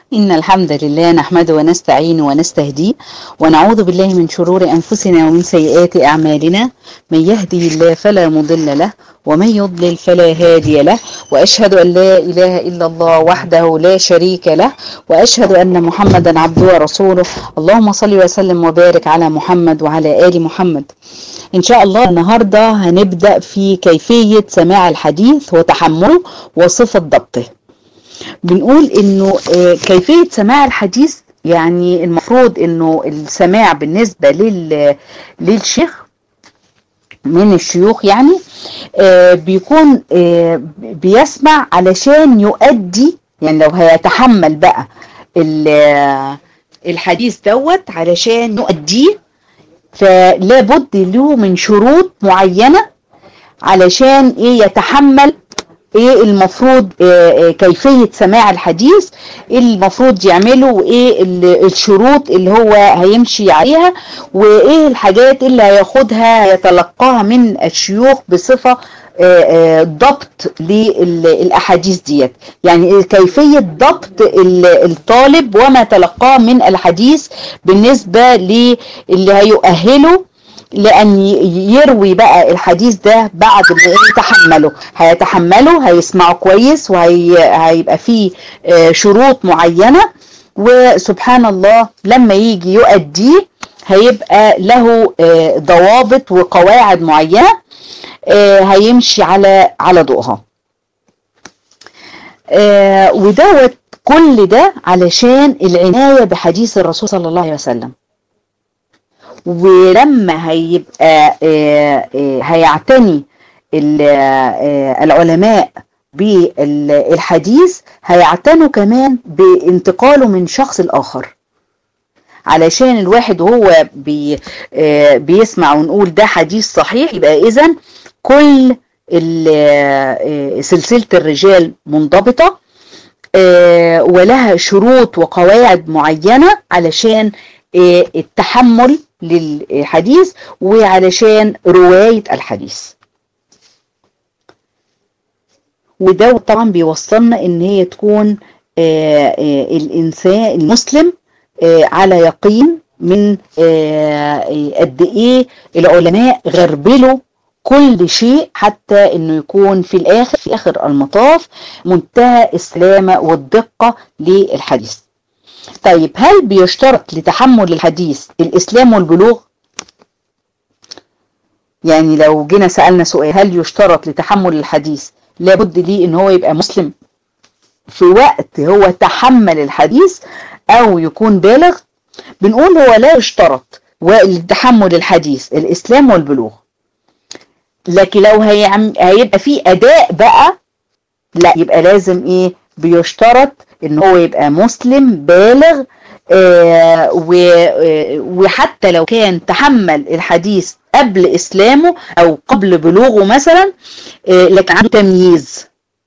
إن الحمد لله نحمده ونستعين ونستهديه ونعوذ بالله من شرور أنفسنا ومن سيئات أعمالنا من يهدي الله فلا مضل له ومن يضلل فلا هادي له وأشهد أن لا إله إلا الله وحده لا شريك له وأشهد أن محمدا عبده ورسوله اللهم صل وسلم وبارك على محمد وعلى آل محمد إن شاء الله النهاردة هنبدأ في كيفية سماع الحديث وتحمله وصفة ضبطه بنقول انه كيفية سماع الحديث يعني المفروض انه السماع بالنسبة لل للشيخ من الشيوخ يعني بيكون بيسمع علشان يؤدي يعني لو هيتحمل بقى الحديث دوت علشان يؤديه فلا بد له من شروط معينة علشان ايه يتحمل ايه المفروض إيه كيفية سماع الحديث ايه المفروض يعمله وايه الشروط اللي هو هيمشي عليها وايه الحاجات اللي هياخدها يتلقاها من الشيوخ بصفة ضبط للأحاديث ديت يعني كيفية ضبط الطالب وما تلقاه من الحديث بالنسبة للي هيؤهله لأن يروي بقى الحديث ده بعد ما يتحمله هيتحمله هيسمعه كويس وهيبقى فيه شروط معينة وسبحان الله لما يجي يؤديه هيبقى له ضوابط وقواعد معينة هيمشي على على ضوءها ودوت كل ده علشان العناية بحديث الرسول صلى الله عليه وسلم ولما هيبقى هيعتني العلماء بالحديث هيعتنوا كمان بانتقاله من شخص الآخر علشان الواحد وهو بي بيسمع ونقول ده حديث صحيح يبقى إذن كل سلسلة الرجال منضبطة ولها شروط وقواعد معينة علشان التحمل للحديث وعلشان رواية الحديث وده طبعا بيوصلنا ان هي تكون الانسان المسلم على يقين من قد ايه العلماء غربلوا كل شيء حتى انه يكون في الاخر في اخر المطاف منتهى السلامة والدقة للحديث طيب هل بيشترط لتحمل الحديث الإسلام والبلوغ؟ يعني لو جينا سألنا سؤال هل يشترط لتحمل الحديث لابد ليه ان هو يبقى مسلم في وقت هو تحمل الحديث او يكون بالغ بنقول هو لا يشترط لتحمل الحديث الإسلام والبلوغ لكن لو هيعم... هيبقى في أداء بقى لا يبقى لازم ايه بيشترط ان هو يبقى مسلم بالغ آه وحتى لو كان تحمل الحديث قبل اسلامه او قبل بلوغه مثلا آه لكن عنده تمييز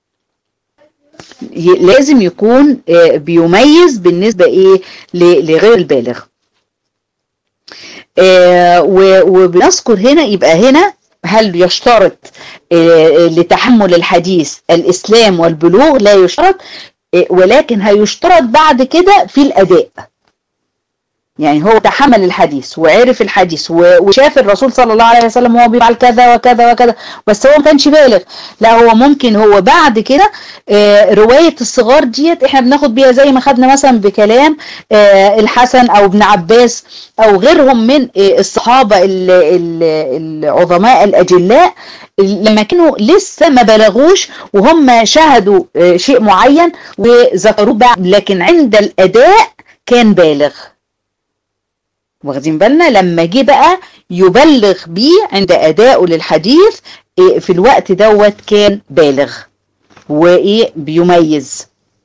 لازم يكون آه بيميز بالنسبة ايه لغير البالغ وبنذكر هنا يبقى هنا هل يشترط لتحمل الحديث الإسلام والبلوغ لا يشترط ولكن هيشترط بعد كده في الأداء يعني هو تحمل الحديث وعرف الحديث وشاف الرسول صلى الله عليه وسلم وهو بيفعل كذا وكذا وكذا بس هو ما كانش بالغ لا هو ممكن هو بعد كده رواية الصغار ديت احنا بناخد بيها زي ما خدنا مثلا بكلام الحسن او ابن عباس او غيرهم من الصحابة العظماء الاجلاء لما كانوا لسه ما بلغوش وهم شاهدوا شيء معين وذكروه بعد لكن عند الاداء كان بالغ واخدين بالنا لما جه بقى يبلغ بيه عند ادائه للحديث في الوقت دوت كان بالغ وايه بيميز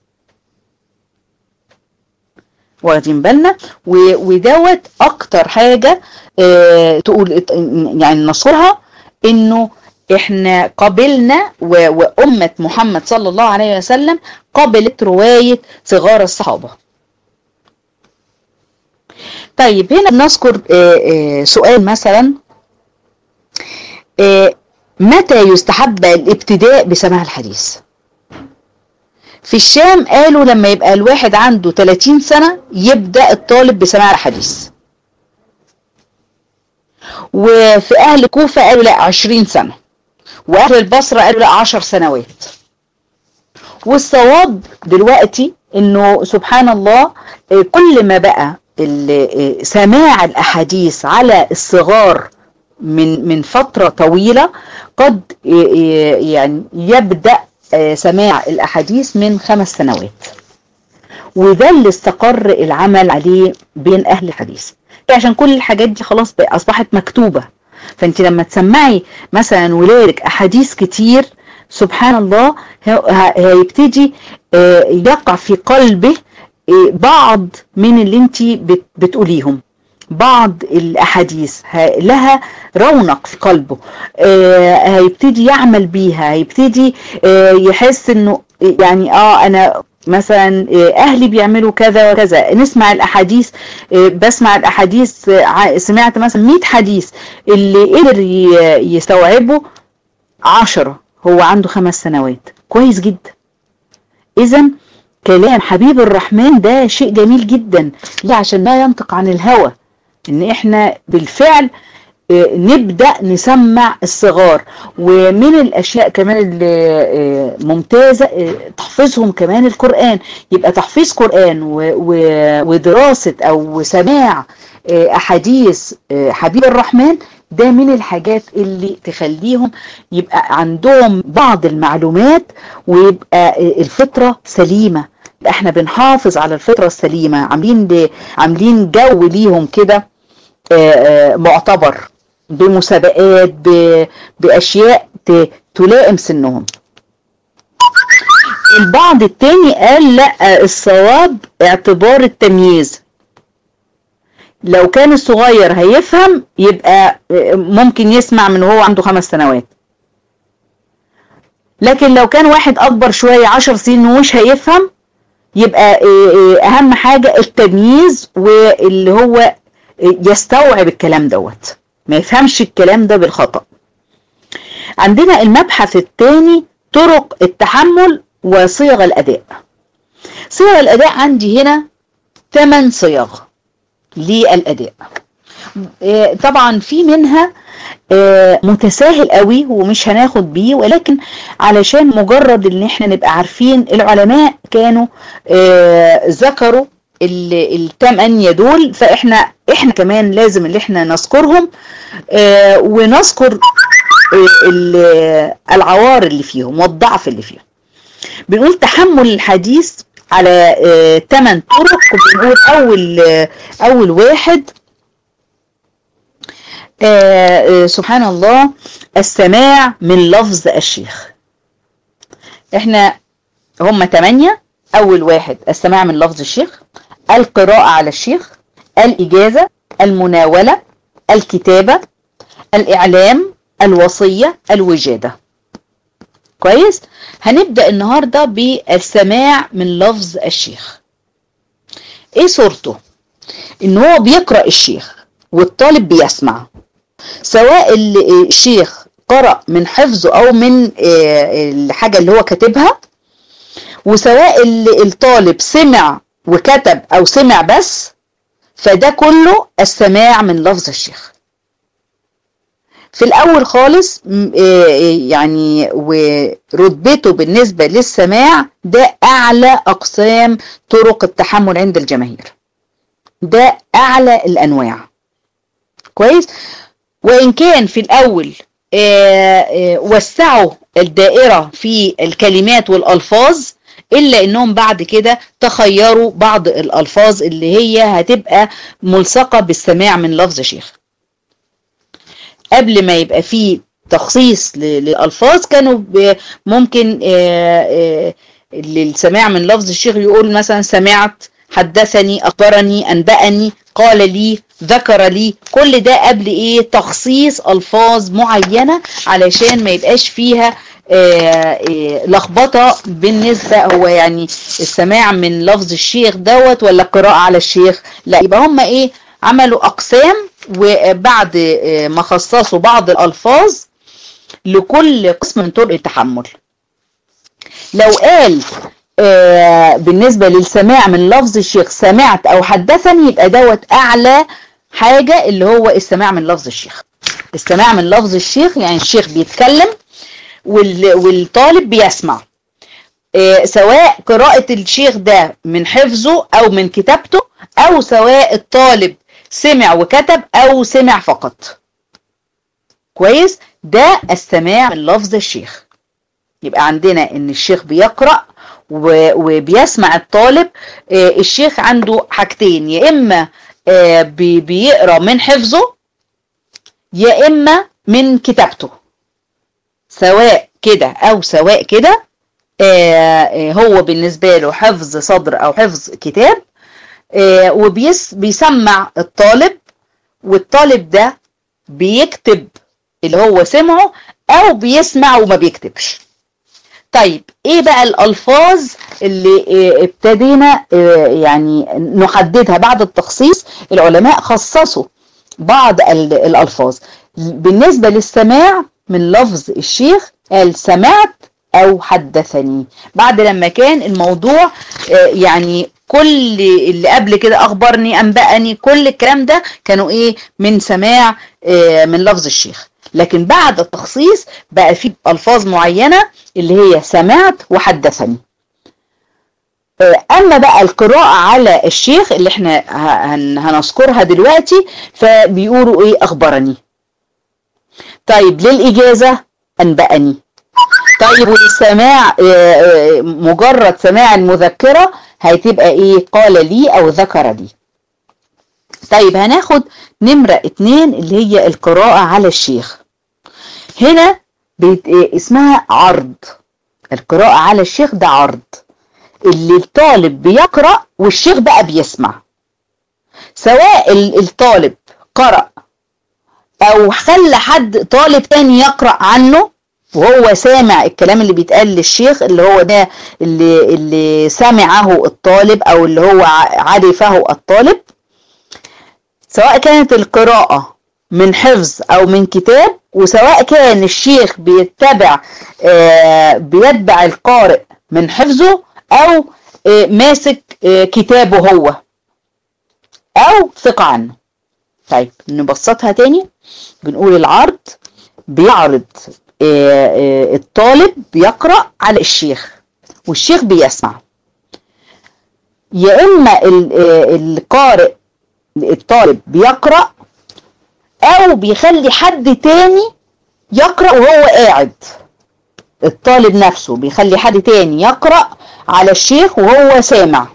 واخدين بالنا ودوت اكتر حاجة اه تقول يعني نصرها انه احنا قبلنا وامة محمد صلى الله عليه وسلم قبلت رواية صغار الصحابة طيب هنا بنذكر سؤال مثلا متى يستحب الابتداء بسماع الحديث في الشام قالوا لما يبقى الواحد عنده 30 سنة يبدأ الطالب بسماع الحديث وفي أهل كوفة قالوا لا 20 سنة وأهل البصرة قالوا لا 10 سنوات والصواب دلوقتي انه سبحان الله كل ما بقى سماع الاحاديث على الصغار من من فترة طويلة قد يعني يبدأ سماع الاحاديث من خمس سنوات وده اللي استقر العمل عليه بين اهل الحديث عشان كل الحاجات دي خلاص بقى اصبحت مكتوبة فانت لما تسمعي مثلا ولادك احاديث كتير سبحان الله هيبتدي يقع في قلبه بعض من اللي انت بتقوليهم بعض الاحاديث لها رونق في قلبه هيبتدي يعمل بيها هيبتدي يحس انه يعني اه انا مثلا اهلي بيعملوا كذا وكذا نسمع الاحاديث بسمع الاحاديث سمعت مثلا 100 حديث اللي قدر يستوعبه 10 هو عنده خمس سنوات كويس جدا اذا كلام حبيب الرحمن ده شيء جميل جدا ليه عشان لا ينطق عن الهوى ان احنا بالفعل نبدأ نسمع الصغار ومن الاشياء كمان اللي ممتازة تحفظهم كمان القرآن يبقى تحفيظ قرآن ودراسة او سماع احاديث حبيب الرحمن ده من الحاجات اللي تخليهم يبقى عندهم بعض المعلومات ويبقى الفطرة سليمة احنا بنحافظ على الفطرة السليمة عاملين عاملين جو ليهم كده معتبر بمسابقات بأشياء تلائم سنهم البعض التاني قال لا الصواب اعتبار التمييز لو كان الصغير هيفهم يبقى ممكن يسمع من وهو عنده خمس سنوات لكن لو كان واحد اكبر شوية عشر سنين ومش هيفهم يبقى اهم حاجة التمييز واللي هو يستوعب الكلام دوت ما يفهمش الكلام ده بالخطأ عندنا المبحث الثاني طرق التحمل وصيغ الأداء صيغ الأداء عندي هنا ثمان صيغ للأداء طبعا في منها متساهل قوي ومش هناخد بيه ولكن علشان مجرد ان احنا نبقى عارفين العلماء كانوا ذكروا الثمانية دول فاحنا احنا كمان لازم اللي احنا نذكرهم ونذكر العوار اللي فيهم والضعف اللي فيهم بنقول تحمل الحديث على ثمان طرق بنقول اول اول واحد سبحان الله السماع من لفظ الشيخ احنا هم ثمانية اول واحد السماع من لفظ الشيخ القراءة على الشيخ الإجازة المناولة الكتابة الإعلام الوصية الوجادة كويس هنبدأ النهاردة بالسماع من لفظ الشيخ ايه صورته ان هو بيقرأ الشيخ والطالب بيسمع سواء الشيخ قرأ من حفظه او من الحاجة اللي هو كاتبها وسواء الطالب سمع وكتب او سمع بس فده كله السماع من لفظ الشيخ في الاول خالص يعني ورتبته بالنسبة للسماع ده اعلى اقسام طرق التحمل عند الجماهير ده اعلى الانواع كويس وان كان في الاول وسعوا الدائرة في الكلمات والالفاظ الا انهم بعد كده تخيروا بعض الالفاظ اللي هي هتبقى ملصقة بالسماع من لفظ شيخ قبل ما يبقى فيه تخصيص للألفاظ كانوا ممكن للسماع من لفظ الشيخ يقول مثلا سمعت حدثني أخبرني أنبأني قال لي ذكر لي كل ده قبل ايه تخصيص ألفاظ معينة علشان ما يبقاش فيها لخبطة بالنسبة هو يعني السماع من لفظ الشيخ دوت ولا القراءة على الشيخ لا يبقى هم ايه عملوا أقسام وبعد ما خصصوا بعض الألفاظ لكل قسم من طرق التحمل لو قال آه بالنسبة للسماع من لفظ الشيخ سمعت او حدثني يبقى دوت اعلى حاجة اللي هو السماع من لفظ الشيخ السماع من لفظ الشيخ يعني الشيخ بيتكلم والطالب بيسمع آه سواء قراءة الشيخ ده من حفظه او من كتابته او سواء الطالب سمع وكتب او سمع فقط كويس ده السماع من لفظ الشيخ يبقى عندنا ان الشيخ بيقرأ وبيسمع الطالب الشيخ عنده حاجتين يا اما بيقرأ من حفظه يا اما من كتابته سواء كده او سواء كده هو بالنسبة له حفظ صدر او حفظ كتاب وبيسمع الطالب والطالب ده بيكتب اللي هو سمعه او بيسمع وما بيكتبش طيب ايه بقى الالفاظ اللي ابتدينا يعني نحددها بعد التخصيص العلماء خصصوا بعض الالفاظ بالنسبة للسماع من لفظ الشيخ قال سمعت او حدثني بعد لما كان الموضوع يعني كل اللي قبل كده اخبرني انبأني كل الكلام ده كانوا ايه من سماع من لفظ الشيخ لكن بعد التخصيص بقى في الفاظ معينة اللي هي سمعت وحدثني اما بقى القراءة على الشيخ اللي احنا هنذكرها دلوقتي فبيقولوا ايه اخبرني طيب للاجازة انبأني طيب والسماع مجرد سماع المذكرة هتبقى ايه قال لي او ذكر لي طيب هناخد نمرة اتنين اللي هي القراءة على الشيخ هنا بيت اسمها عرض القراءة على الشيخ ده عرض اللي الطالب بيقرأ والشيخ بقى بيسمع سواء الطالب قرأ او خلى حد طالب تاني يقرأ عنه وهو سامع الكلام اللي بيتقال للشيخ اللي هو ده اللي, اللي سمعه الطالب او اللي هو عرفه الطالب سواء كانت القراءة من حفظ او من كتاب وسواء كان الشيخ بيتبع آه بيتبع القارئ من حفظه او آه ماسك آه كتابه هو او ثقة عنه طيب نبسطها تاني بنقول العرض بيعرض الطالب بيقرأ على الشيخ والشيخ بيسمع يا إما القارئ الطالب بيقرأ أو بيخلي حد تاني يقرأ وهو قاعد الطالب نفسه بيخلي حد تاني يقرأ على الشيخ وهو سامع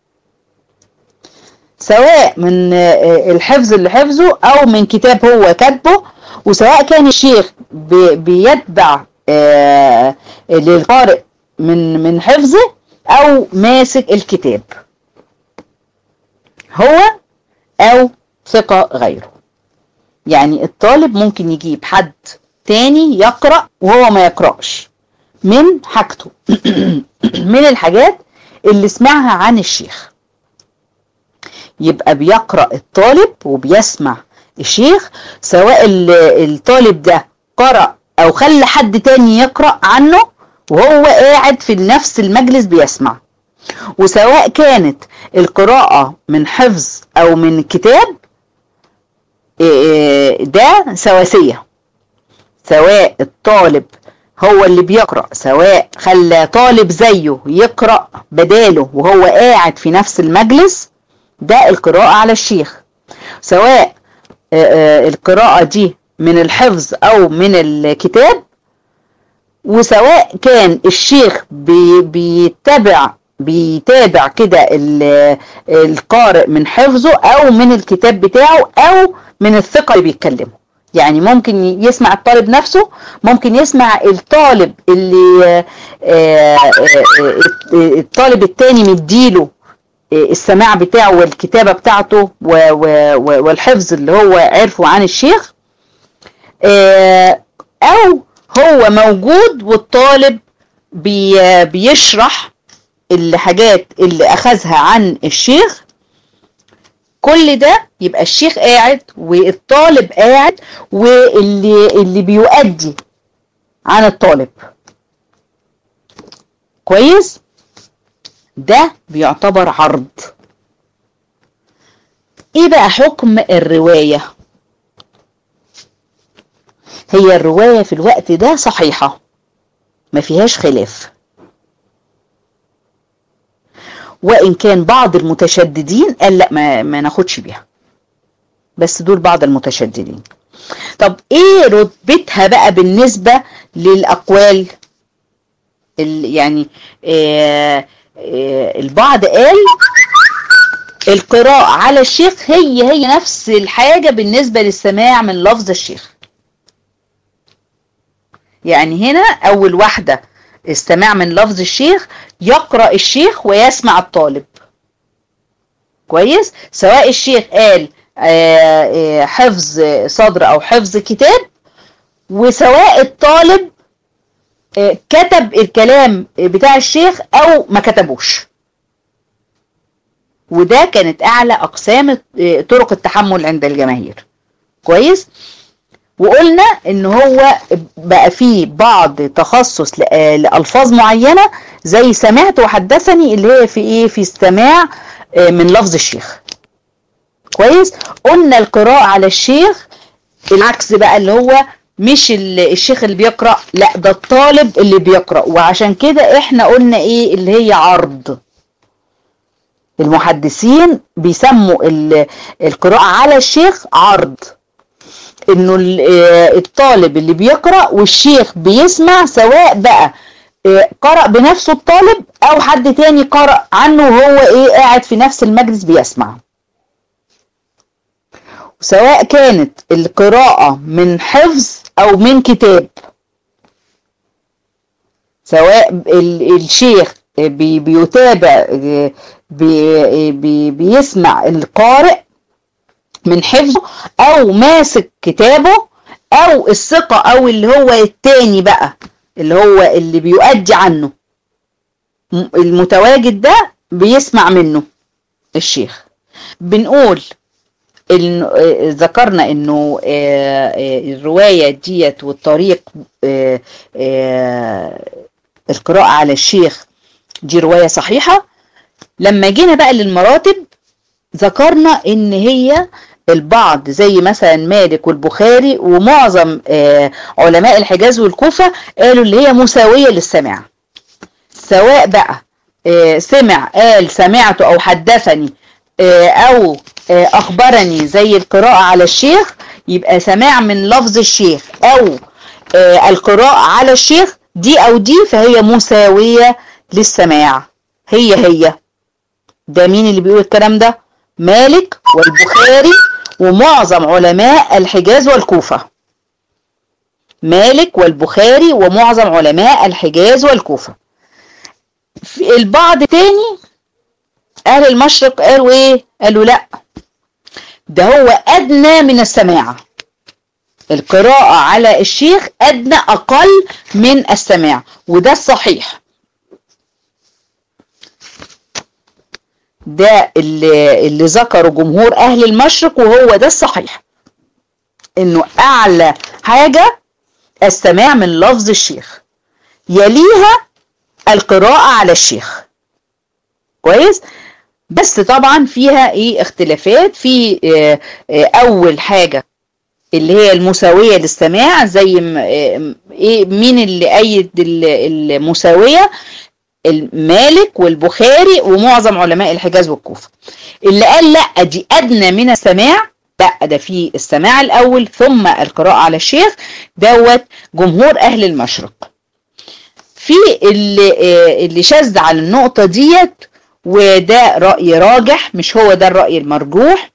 سواء من الحفظ اللي حفظه أو من كتاب هو كاتبه وسواء كان الشيخ بيتبع آه للقارئ من من حفظه او ماسك الكتاب هو او ثقة غيره يعني الطالب ممكن يجيب حد تاني يقرأ وهو ما يقرأش من حاجته من الحاجات اللي سمعها عن الشيخ يبقى بيقرأ الطالب وبيسمع الشيخ سواء الطالب ده قرأ او خلى حد تاني يقرأ عنه وهو قاعد في نفس المجلس بيسمع وسواء كانت القراءة من حفظ او من كتاب ده سواسية سواء الطالب هو اللي بيقرأ سواء خلى طالب زيه يقرأ بداله وهو قاعد في نفس المجلس ده القراءة على الشيخ سواء القراءة دي من الحفظ او من الكتاب وسواء كان الشيخ بي بيتبع بيتابع كده القارئ من حفظه او من الكتاب بتاعه او من الثقة اللي بيتكلمه يعني ممكن يسمع الطالب نفسه ممكن يسمع الطالب اللي الطالب التاني مديله السماع بتاعه والكتابة بتاعته والحفظ اللي هو عرفه عن الشيخ او هو موجود والطالب بيشرح الحاجات اللي اخذها عن الشيخ كل ده يبقى الشيخ قاعد والطالب قاعد واللي اللي بيؤدي عن الطالب كويس ده بيعتبر عرض ايه بقى حكم الرواية هي الرواية في الوقت ده صحيحة ما فيهاش خلاف وإن كان بعض المتشددين قال لا ما, ما ناخدش بيها بس دول بعض المتشددين طب ايه رتبتها بقى بالنسبة للأقوال يعني آه آه البعض قال القراءة على الشيخ هي هي نفس الحاجة بالنسبة للسماع من لفظ الشيخ يعني هنا أول واحدة استماع من لفظ الشيخ يقرأ الشيخ ويسمع الطالب كويس سواء الشيخ قال حفظ صدر أو حفظ كتاب وسواء الطالب كتب الكلام بتاع الشيخ أو ما كتبوش وده كانت أعلى أقسام طرق التحمل عند الجماهير كويس وقلنا ان هو بقى فيه بعض تخصص لألفاظ معينة زي سمعت وحدثني اللي هي في ايه في السماع من لفظ الشيخ كويس قلنا القراءة على الشيخ العكس بقى اللي هو مش الشيخ اللي بيقرأ لا ده الطالب اللي بيقرأ وعشان كده احنا قلنا ايه اللي هي عرض المحدثين بيسموا القراءة على الشيخ عرض انه الطالب اللي بيقرأ والشيخ بيسمع سواء بقى قرأ بنفسه الطالب او حد تاني قرأ عنه وهو ايه قاعد في نفس المجلس بيسمع سواء كانت القراءة من حفظ او من كتاب سواء الشيخ بي بيتابع بي بي بيسمع القارئ من حفظه او ماسك كتابه او الثقة او اللي هو التاني بقى اللي هو اللي بيؤدي عنه المتواجد ده بيسمع منه الشيخ بنقول إن ذكرنا انه الرواية ديت والطريق القراءة على الشيخ دي رواية صحيحة لما جينا بقى للمراتب ذكرنا ان هي البعض زي مثلا مالك والبخاري ومعظم علماء الحجاز والكوفة قالوا اللي هي مساوية للسماع سواء بقى سمع قال سمعت او حدثني او اخبرني زي القراءة على الشيخ يبقى سماع من لفظ الشيخ او القراءة على الشيخ دي او دي فهي مساوية للسماع هي هي ده مين اللي بيقول الكلام ده مالك والبخاري ومعظم علماء الحجاز والكوفة مالك والبخاري ومعظم علماء الحجاز والكوفة في البعض تاني اهل المشرق قالوا ايه قالوا لا ده هو ادنى من السماع القراءة على الشيخ ادنى اقل من السماع وده الصحيح ده اللي, اللي ذكره جمهور اهل المشرق وهو ده الصحيح انه اعلى حاجة السماع من لفظ الشيخ يليها القراءة على الشيخ كويس بس طبعا فيها ايه اختلافات في اه اه اول حاجة اللي هي المساوية للسماع زي ايه مين اللي ايد المساوية المالك والبخاري ومعظم علماء الحجاز والكوفة اللي قال لا دي ادنى من السماع لا ده في السماع الاول ثم القراءة على الشيخ دوت جمهور اهل المشرق في اللي, اللي شذ على النقطة ديت وده رأي راجح مش هو ده الرأي المرجوح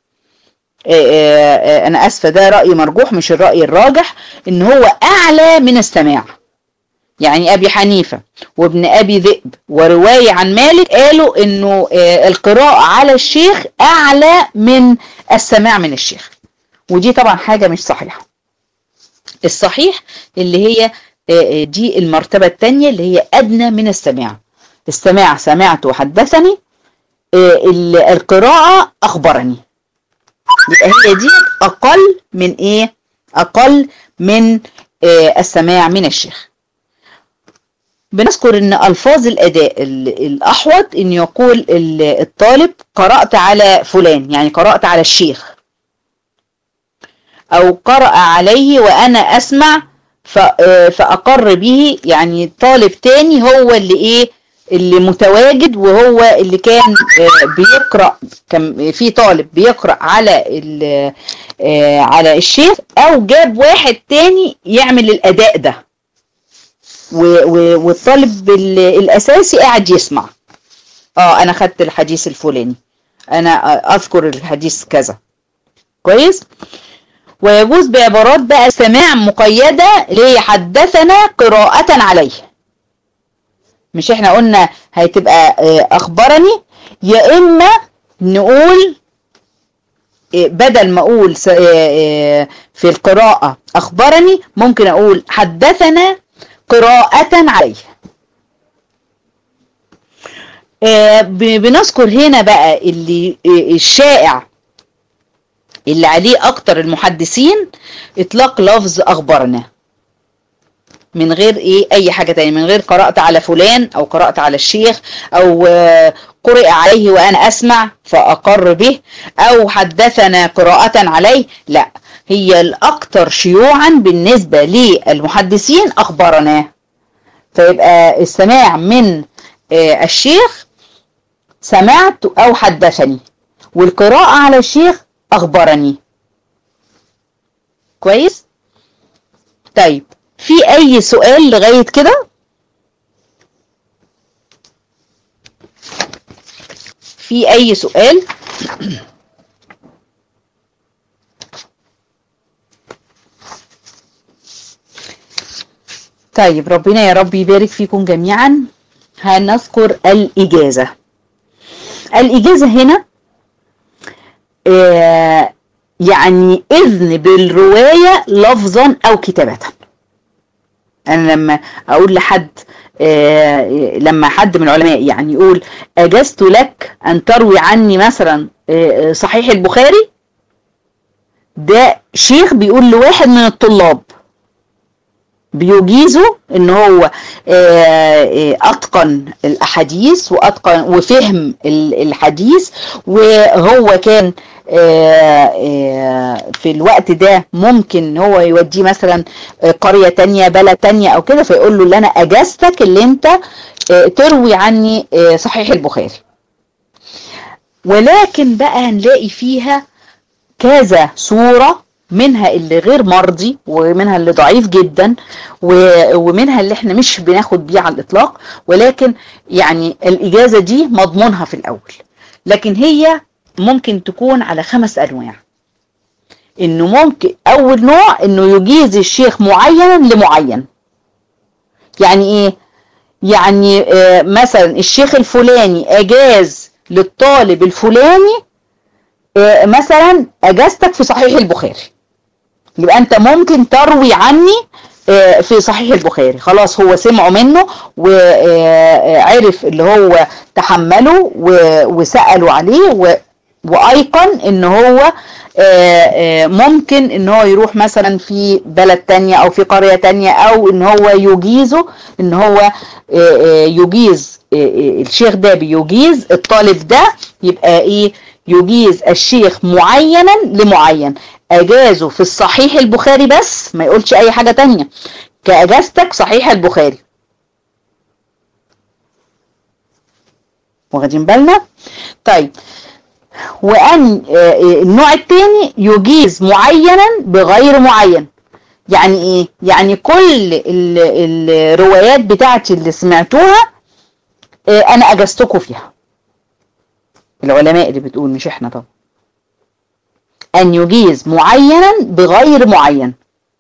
انا اسفة ده رأي مرجوح مش الرأي الراجح ان هو اعلى من السماع يعني ابي حنيفة وابن ابي ذئب ورواية عن مالك قالوا انه القراءة على الشيخ اعلى من السماع من الشيخ ودي طبعا حاجة مش صحيحة الصحيح اللي هي دي المرتبة التانية اللي هي ادنى من السماع السماع سمعت وحدثني القراءة اخبرني يبقى هي دي اقل من ايه اقل من السماع من الشيخ بنذكر ان الفاظ الاداء الاحوط ان يقول الطالب قرأت على فلان يعني قرأت على الشيخ او قرأ عليه وانا اسمع فاقر به يعني طالب تاني هو اللي ايه اللي متواجد وهو اللي كان بيقرأ كان في طالب بيقرأ على على الشيخ او جاب واحد تاني يعمل الاداء ده والطالب الاساسي قاعد يسمع اه انا خدت الحديث الفلاني انا اذكر الحديث كذا كويس ويجوز بعبارات بقى سماع مقيدة ليحدثنا قراءة عليه مش احنا قلنا هتبقى اخبرني يا اما نقول بدل ما اقول في القراءة اخبرني ممكن اقول حدثنا قراءة عليه بنذكر هنا بقى اللي الشائع اللي عليه اكتر المحدثين اطلاق لفظ اخبرنا من غير ايه اي حاجة تانية من غير قرأت على فلان او قرأت على الشيخ او قرئ عليه وانا اسمع فاقر به او حدثنا قراءة عليه لا هي الاكثر شيوعا بالنسبة للمحدثين اخبرنا فيبقى السماع من الشيخ سمعت او حدثني والقراءة على الشيخ اخبرني كويس طيب في اي سؤال لغاية كده في اي سؤال طيب ربنا يا رب يبارك فيكم جميعا هنذكر الإجازة الإجازة هنا آه يعني إذن بالرواية لفظا أو كتابة أنا لما أقول لحد آه لما حد من العلماء يعني يقول أجزت لك أن تروي عني مثلا آه صحيح البخاري ده شيخ بيقول لواحد من الطلاب بيجيزه ان هو اتقن الاحاديث واتقن وفهم الحديث وهو كان في الوقت ده ممكن هو يوديه مثلا قرية تانية بلد تانية او كده فيقول له اللي انا اجازتك اللي انت تروي عني صحيح البخاري ولكن بقى هنلاقي فيها كذا صورة منها اللي غير مرضي ومنها اللي ضعيف جدا ومنها اللي احنا مش بناخد بيه على الاطلاق ولكن يعني الاجازة دي مضمونها في الاول لكن هي ممكن تكون على خمس انواع انه ممكن اول نوع انه يجيز الشيخ معينا لمعين يعني ايه يعني آه مثلا الشيخ الفلاني اجاز للطالب الفلاني آه مثلا اجازتك في صحيح البخاري يبقى انت ممكن تروي عني في صحيح البخاري خلاص هو سمعه منه وعرف اللي هو تحمله وسألوا عليه وايقن ان هو ممكن ان هو يروح مثلا في بلد تانية او في قرية تانية او ان هو يجيزه ان هو يجيز الشيخ ده بيجيز الطالب ده يبقى ايه يجيز الشيخ معينا لمعين اجازه في الصحيح البخاري بس ما يقولش اي حاجة تانية كاجازتك صحيح البخاري واخدين بالنا طيب وان النوع التاني يجيز معينا بغير معين يعني ايه يعني كل الروايات بتاعتي اللي سمعتوها انا اجازتكم فيها العلماء اللي بتقول مش احنا طبعا ان يجيز معينا بغير معين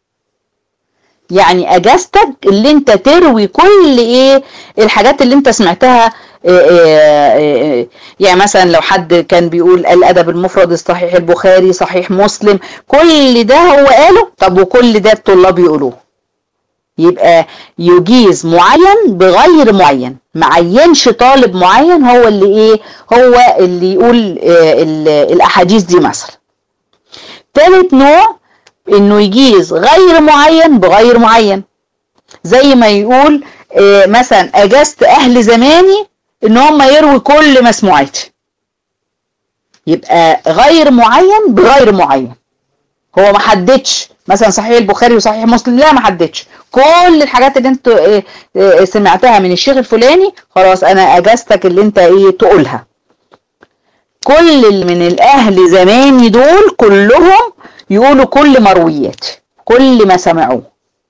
يعني اجازتك اللي انت تروي كل ايه الحاجات اللي انت سمعتها إيه إيه يعني مثلا لو حد كان بيقول الادب المفرد الصحيح البخاري صحيح مسلم كل ده هو قاله طب وكل ده الطلاب يقولوه يبقى يجيز معين بغير معين معينش طالب معين هو اللي ايه هو اللي يقول إيه الاحاديث دي مثلا تالت نوع انه يجيز غير معين بغير معين زي ما يقول إيه مثلا اجازت اهل زماني ان هم يروي كل مسموعاتي يبقى غير معين بغير معين هو ما حددش مثلا صحيح البخاري وصحيح مسلم لا ما حددش كل الحاجات اللي انت إيه إيه سمعتها من الشيخ الفلاني خلاص انا اجازتك اللي انت ايه تقولها كل اللي من الاهل زماني دول كلهم يقولوا كل مروياتي كل ما سمعوه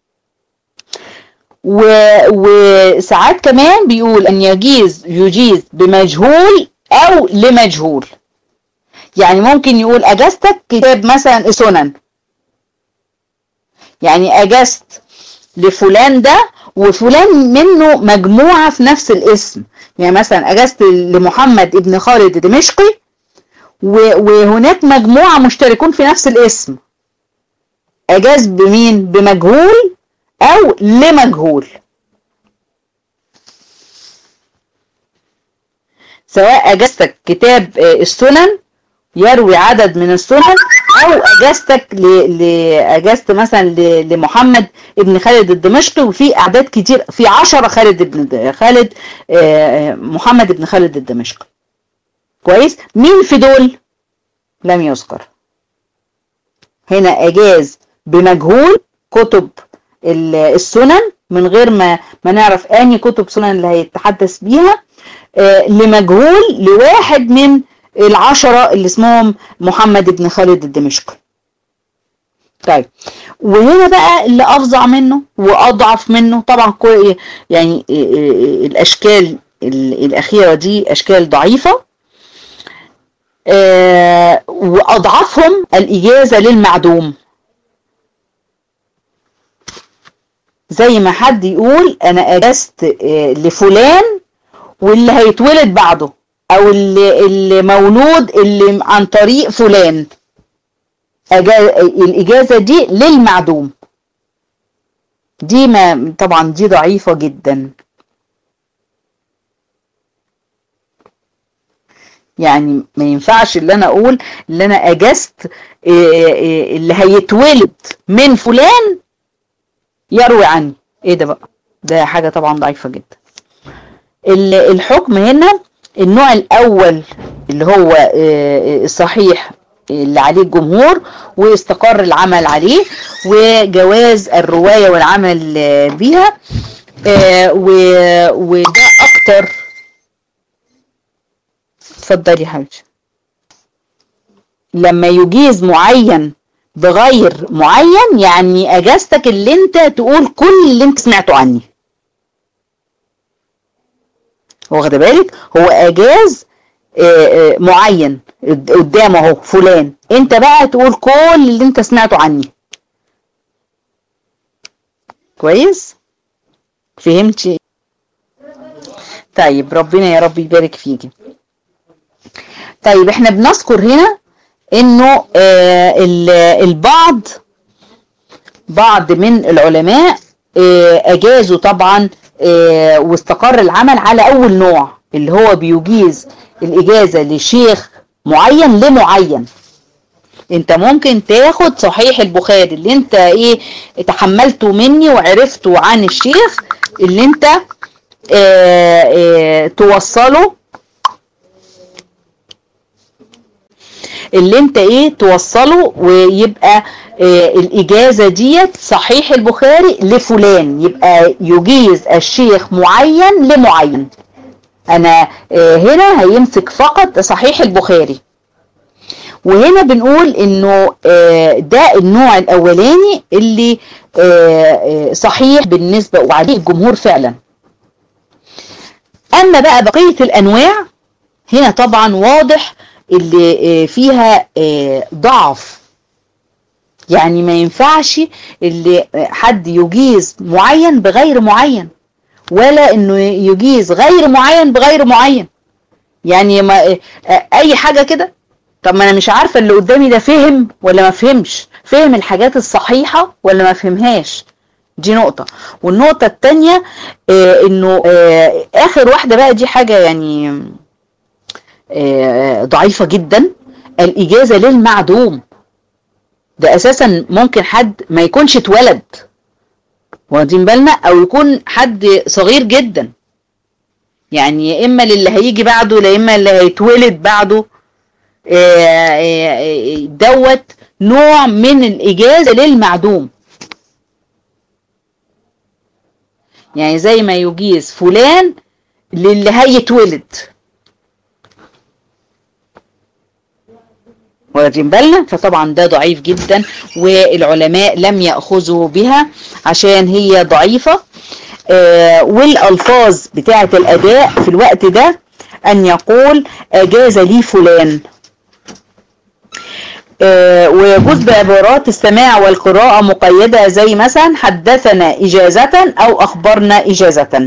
و... وساعات كمان بيقول ان يجيز يجيز بمجهول او لمجهول يعني ممكن يقول اجازتك كتاب مثلا سنن يعني اجازت لفلان ده وفلان منه مجموعة في نفس الاسم يعني مثلا اجازت لمحمد ابن خالد الدمشقي وهناك مجموعة مشتركون في نفس الاسم اجاز بمين بمجهول او لمجهول سواء اجازتك كتاب السنن يروي عدد من السنن او اجازتك لاجازت مثلا لمحمد ابن خالد الدمشقي وفي اعداد كتير في عشرة خالد ابن خالد محمد ابن خالد الدمشقي كويس مين في دول لم يذكر هنا اجاز بمجهول كتب السنن من غير ما ما نعرف اني كتب سنن اللي هيتحدث بيها لمجهول لواحد من العشرة اللي اسمهم محمد بن خالد الدمشقي طيب وهنا بقى اللي افظع منه واضعف منه طبعا يعني الاشكال الاخيرة دي اشكال ضعيفة واضعفهم الاجازة للمعدوم زي ما حد يقول انا اجازت لفلان واللي هيتولد بعده او اللي, اللي مولود اللي عن طريق فلان الاجازة دي للمعدوم دي ما طبعا دي ضعيفة جدا يعني ما ينفعش اللي انا اقول اللي انا اجازت اللي هيتولد من فلان يروي عني ايه ده بقى ده حاجة طبعا ضعيفة جدا الحكم هنا النوع الاول اللي هو الصحيح اللي عليه الجمهور واستقر العمل عليه وجواز الرواية والعمل بها وده اكتر اتفضلي يا حبيبتي لما يجيز معين بغير معين يعني اجازتك اللي انت تقول كل اللي انت سمعته عني واخده بالك هو اجاز معين قدامه اهو فلان انت بقى تقول كل اللي انت سمعته عني كويس فهمتي طيب ربنا يا رب يبارك فيكي طيب احنا بنذكر هنا انه آه البعض بعض من العلماء آه اجازوا طبعا آه واستقر العمل على اول نوع اللي هو بيجيز الاجازة لشيخ معين لمعين انت ممكن تاخد صحيح البخاري اللي انت ايه تحملته مني وعرفته عن الشيخ اللي انت توصله اللي انت ايه توصله ويبقى اه الاجازة ديت صحيح البخاري لفلان يبقى يجيز الشيخ معين لمعين انا اه هنا هيمسك فقط صحيح البخاري وهنا بنقول انه اه ده النوع الاولاني اللي صحيح بالنسبة وعليه الجمهور فعلا اما بقى بقية الانواع هنا طبعا واضح اللي فيها ضعف يعني ما ينفعش اللي حد يجيز معين بغير معين ولا انه يجيز غير معين بغير معين يعني ما اي حاجة كده طب ما انا مش عارفة اللي قدامي ده فهم ولا ما فهمش فهم الحاجات الصحيحة ولا ما فهمهاش دي نقطة والنقطة التانية انه اخر واحدة بقى دي حاجة يعني ضعيفة جدا الإجازة للمعدوم ده أساسا ممكن حد ما يكونش اتولد واخدين بالنا او يكون حد صغير جدا يعني يا اما للي هيجي بعده يا اما اللي هيتولد بعده دوت نوع من الاجازه للمعدوم يعني زي ما يجيز فلان للي هيتولد واخدين بالنا فطبعا ده ضعيف جدا والعلماء لم يأخذوا بها عشان هي ضعيفة آه والألفاظ بتاعة الأداء في الوقت ده أن يقول أجاز لي فلان آه ويجوز بعبارات السماع والقراءة مقيدة زي مثلا حدثنا إجازة أو أخبرنا إجازة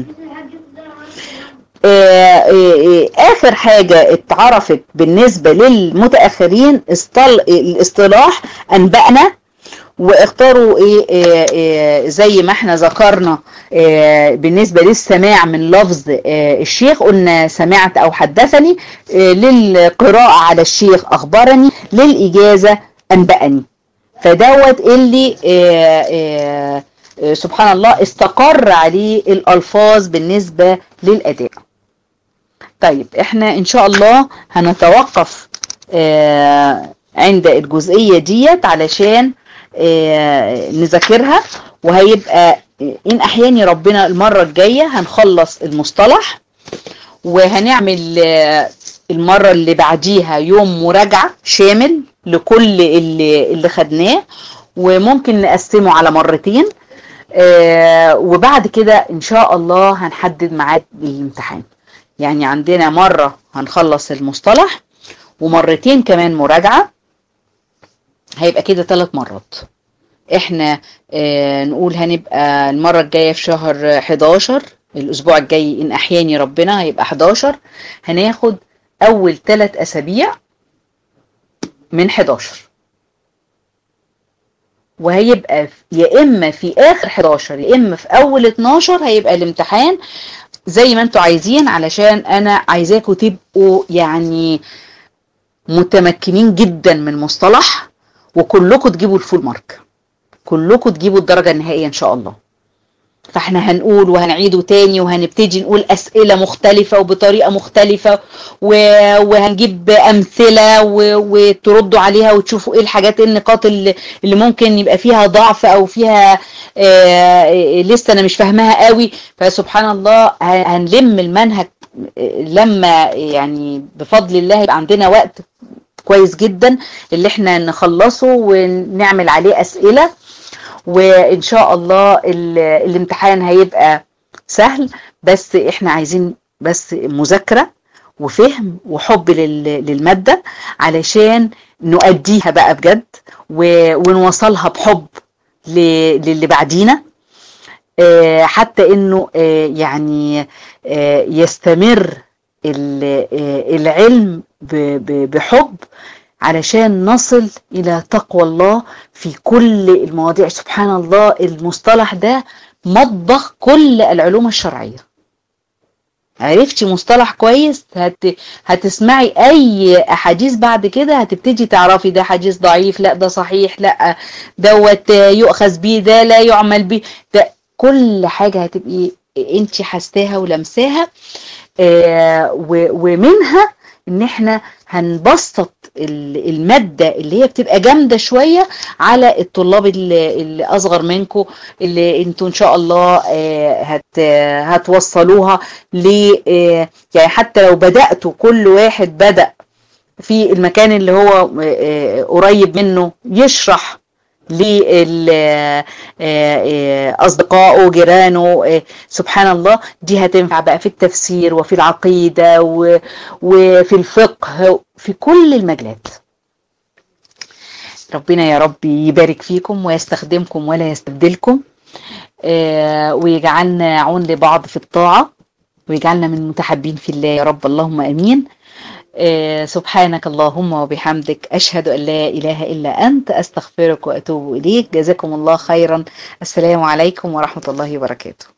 اخر حاجة اتعرفت بالنسبة للمتأخرين الاصطلاح انبأنا واختاروا ايه, إيه, إيه زي ما احنا ذكرنا إيه بالنسبة للسماع من لفظ إيه الشيخ قلنا سمعت او حدثني إيه للقراءة على الشيخ اخبرني للاجازة انبأني فدوت اللي إيه إيه سبحان الله استقر عليه الالفاظ بالنسبة للاداء طيب احنا ان شاء الله هنتوقف آه عند الجزئية ديت علشان آه نذاكرها وهيبقى ان احياني ربنا المرة الجاية هنخلص المصطلح وهنعمل آه المرة اللي بعديها يوم مراجعة شامل لكل اللي, اللي خدناه وممكن نقسمه على مرتين آه وبعد كده ان شاء الله هنحدد ميعاد الامتحان يعني عندنا مرة هنخلص المصطلح ومرتين كمان مراجعة هيبقى كده ثلاث مرات احنا اه نقول هنبقى المرة الجاية في شهر 11 الاسبوع الجاي ان احياني ربنا هيبقى 11 هناخد اول ثلاث اسابيع من 11 وهيبقى يا اما في اخر 11 يا اما في اول 12 هيبقى الامتحان زي ما انتوا عايزين علشان انا عايزاكم تبقوا يعني متمكنين جدا من المصطلح وكلكم تجيبوا الفول مارك كلكم تجيبوا الدرجة النهائية ان شاء الله فاحنا هنقول وهنعيده تاني وهنبتدي نقول اسئلة مختلفة وبطريقة مختلفة وهنجيب امثلة وتردوا عليها وتشوفوا ايه الحاجات ايه النقاط اللي, اللي ممكن يبقى فيها ضعف او فيها آه لسه انا مش فاهماها قوي فسبحان الله هنلم المنهج لما يعني بفضل الله يبقى عندنا وقت كويس جدا اللي احنا نخلصه ونعمل عليه اسئله وان شاء الله الامتحان هيبقى سهل بس احنا عايزين بس مذاكرة وفهم وحب للمادة علشان نؤديها بقى بجد ونوصلها بحب للي بعدينا حتى انه يعني يستمر العلم بحب علشان نصل إلى تقوى الله في كل المواضيع سبحان الله المصطلح ده مطبخ كل العلوم الشرعية عرفتي مصطلح كويس هت... هتسمعي اي احاديث بعد كده هتبتدي تعرفي ده حديث ضعيف لا ده صحيح لا دوت يؤخذ بيه ده لا يعمل بيه ده كل حاجة هتبقي انت حستاها ولمساها آه و... ومنها ان احنا هنبسط المادة اللي هي بتبقى جامدة شوية على الطلاب اللي, اللي اصغر منكم اللي انتوا ان شاء الله هت هتوصلوها ل يعني حتى لو بدأتوا كل واحد بدأ في المكان اللي هو قريب منه يشرح لأصدقائه جيرانه سبحان الله دي هتنفع بقى في التفسير وفي العقيدة وفي الفقه في كل المجالات ربنا يا رب يبارك فيكم ويستخدمكم ولا يستبدلكم ويجعلنا عون لبعض في الطاعة ويجعلنا من المتحبين في الله يا رب اللهم أمين سبحانك اللهم وبحمدك أشهد أن لا إله إلا أنت أستغفرك وأتوب إليك جزاكم الله خيرا السلام عليكم ورحمة الله وبركاته